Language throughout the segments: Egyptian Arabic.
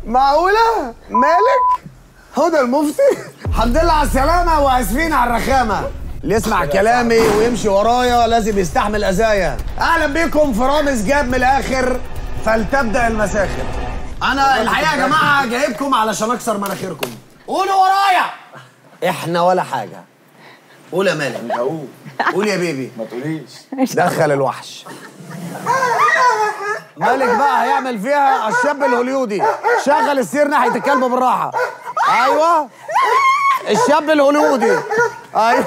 معقولة؟ مالك؟ هدى المفتي؟ الحمد لله على السلامة وآسفين على الرخامة اللي يسمع كلامي ويمشي ورايا لازم يستحمل أذايا أهلا بيكم في رامز جاب من الآخر فلتبدأ المساخر أنا الحقيقة يا جماعة جايبكم علشان أكسر مناخيركم قولوا ورايا إحنا ولا حاجة قول يا مالك هقول قول يا بيبي ما تقوليش دخل الوحش مالك بقى هيعمل فيها الشاب الهوليودي شغل السير ناحيه الكلب بالراحه ايوه الشاب الهوليودي ايوه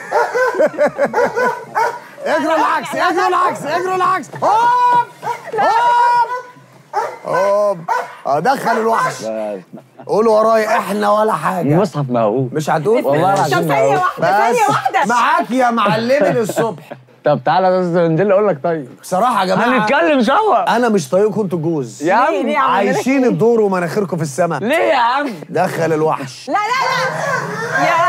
اجروا العكس اجروا العكس اجروا العكس هوب هوب هوب اه دخل الوحش قولوا ورايا احنا ولا حاجه المصحف موهوب مش هتقول والله طب العظيم ثانية موهوب واحدة ثانية واحدة معاك يا معلمي للصبح طب تعالى بس ننزل اقول لك طيب بصراحه يا جماعه هنتكلم سوا انا مش طايقكم انتوا الجوز يا عم ليه ليه عملنا لك عايشين إيه؟ الدور ومناخيركم في السماء ليه يا عم دخل الوحش لا لا لا يا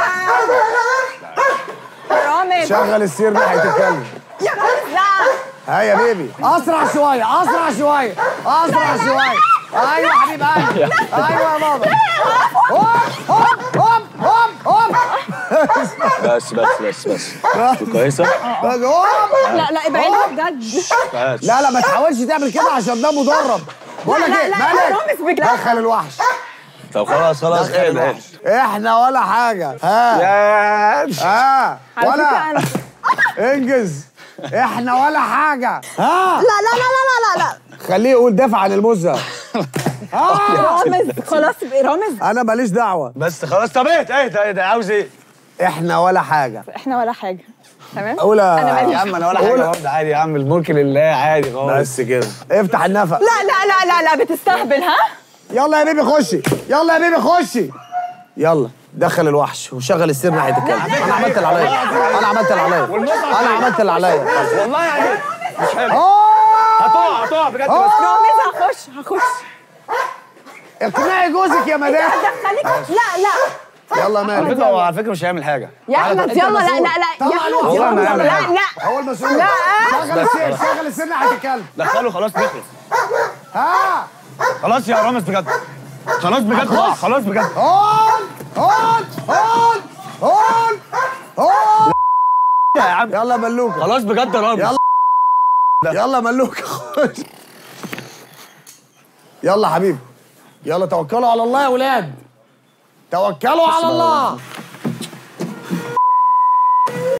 رامز شغل السير ناحيه الكلب يا لا ها يا بيبي اسرع شويه اسرع شويه اسرع شويه ايوه يا حبيب قلبي ايوه يا بابا هوب هوب هوب هوب هوب بس بس بس بس كويسه بس هوب لا لا ابعدها بجد بس لا لا ما تحاولش تعمل كده عشان ده مدرب بقول لك لا، ايه لا، مالك رامز بجد. دخل الوحش طب خلاص خلاص دخل ايه ده الوحش احنا ولا حاجه ها يا ها على ولا فكرة أنا انجز احنا ولا حاجه ها لا لا لا لا لا لا خليه يقول دافع عن المزه ها رامز خلاص رامز انا ماليش دعوه بس خلاص طب ايه ايه ده ايه ده عاوز ايه احنا ولا حاجه احنا ولا حاجة تمام اولى أنا ماليش يا عم انا ولا حاجه قول. برضه عادي يا عم الملك لله عادي خالص بس كده افتح النفق لا لا لا لا لا بتستهبل ها يلا يا بيبي خشي يلا يا بيبي خشي يلا دخل الوحش وشغل السير ناحيه الكلب انا عملت اللي عليا انا عملت اللي عليا انا عملت اللي عليا والله يعني مش حلو أوه! هتقع هتقع بجد بس رامز هخش هخش اقنعي جوزك يا مدام دخليك لا لا يلا يا على مالك فكره هو على فكره مش هيعمل حاجه يا احمد يلا لا لا لا طلع يا احمد الوحش. يلا والله ما لا يعمل لا هو المسؤول لا. شغل السير شغل السير ناحيه الكلب دخله خلاص نخلص ها خلاص يا رامز بجد خلاص بجد خلاص خلاص بجد هون هون هون هون هون يا عم يلا ملوكه خلاص بجد يا رامز يلا. يلا ملوكه خش يلا حبيبي يلا توكلوا على الله يا ولاد توكلوا على الله